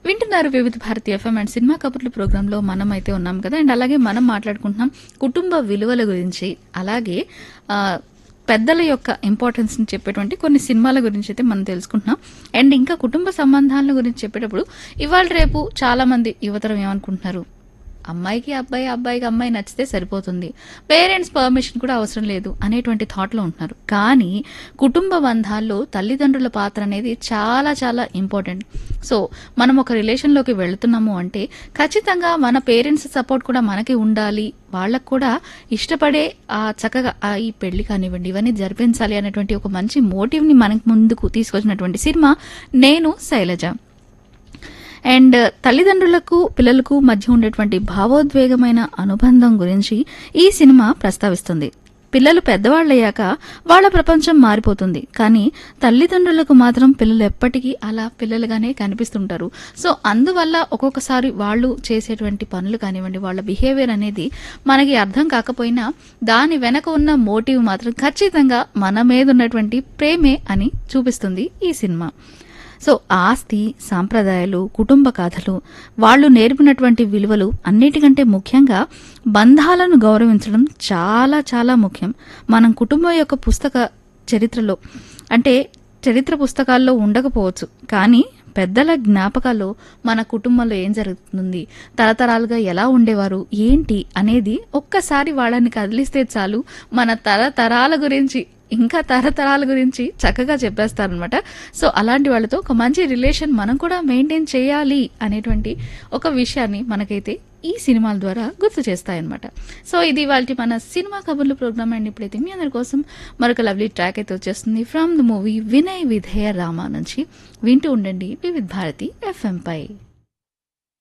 వింటున్నారు వివిధ Bharati FM and cinema కబుర్లు ప్రోగ్రాంలో మనం అయితే ఉన్నాం కదా అండ్ అలాగే మనం మాట్లాడుకుంటున్నాం కుటుంబ విలువల గురించి అలాగే ఆ, పెద్దల యొక్క ఇంపార్టెన్స్ ని చెప్పేటువంటి కొన్ని సినిమాల గురించి అయితే మనం తెలుసుకుంటున్నాం అండ్ ఇంకా కుటుంబ సంబంధాల గురించి చెప్పేటప్పుడు ఇవాళ రేపు చాలా మంది యువతరం ఏమనుకుంటున్నారు అమ్మాయికి అబ్బాయి అబ్బాయికి అమ్మాయి నచ్చితే సరిపోతుంది పేరెంట్స్ పర్మిషన్ కూడా అవసరం లేదు అనేటువంటి థాట్లో ఉంటున్నారు కానీ కుటుంబ బంధాల్లో తల్లిదండ్రుల పాత్ర అనేది చాలా చాలా ఇంపార్టెంట్ సో మనం ఒక రిలేషన్లోకి వెళుతున్నాము అంటే ఖచ్చితంగా మన పేరెంట్స్ సపోర్ట్ కూడా మనకి ఉండాలి వాళ్ళకు కూడా ఇష్టపడే ఆ చక్కగా ఆ ఈ పెళ్లి కానివ్వండి ఇవన్నీ జరిపించాలి అనేటువంటి ఒక మంచి మోటివ్ని మనకి ముందుకు తీసుకొచ్చినటువంటి సినిమా నేను శైలజ అండ్ తల్లిదండ్రులకు పిల్లలకు మధ్య ఉండేటువంటి భావోద్వేగమైన అనుబంధం గురించి ఈ సినిమా ప్రస్తావిస్తుంది పిల్లలు పెద్దవాళ్ళయ్యాక వాళ్ళ ప్రపంచం మారిపోతుంది కానీ తల్లిదండ్రులకు మాత్రం పిల్లలు ఎప్పటికీ అలా పిల్లలుగానే కనిపిస్తుంటారు సో అందువల్ల ఒక్కొక్కసారి వాళ్ళు చేసేటువంటి పనులు కానివ్వండి వాళ్ళ బిహేవియర్ అనేది మనకి అర్థం కాకపోయినా దాని వెనక ఉన్న మోటివ్ మాత్రం ఖచ్చితంగా మన మీద ఉన్నటువంటి ప్రేమే అని చూపిస్తుంది ఈ సినిమా సో ఆస్తి సాంప్రదాయాలు కుటుంబ కథలు వాళ్ళు నేర్పినటువంటి విలువలు అన్నిటికంటే ముఖ్యంగా బంధాలను గౌరవించడం చాలా చాలా ముఖ్యం మనం కుటుంబం యొక్క పుస్తక చరిత్రలో అంటే చరిత్ర పుస్తకాల్లో ఉండకపోవచ్చు కానీ పెద్దల జ్ఞాపకాల్లో మన కుటుంబంలో ఏం జరుగుతుంది తరతరాలుగా ఎలా ఉండేవారు ఏంటి అనేది ఒక్కసారి వాళ్ళని కదిలిస్తే చాలు మన తరతరాల గురించి ఇంకా తరతరాల గురించి చక్కగా చెప్పేస్తారనమాట సో అలాంటి వాళ్ళతో ఒక మంచి రిలేషన్ మనం కూడా మెయింటైన్ చేయాలి అనేటువంటి ఒక విషయాన్ని మనకైతే ఈ సినిమాల ద్వారా గుర్తు చేస్తాయన్నమాట సో ఇది వాళ్ళ మన సినిమా కబుర్లు ప్రోగ్రామ్ అండ్ ఇప్పుడైతే మీ అందరి కోసం మరొక లవ్లీ ట్రాక్ అయితే వచ్చేస్తుంది from the movie Vinay Vidheya Rama నుంచి వింటూ ఉండండి వివిధ్ భారతి ఎఫ్ఎం పై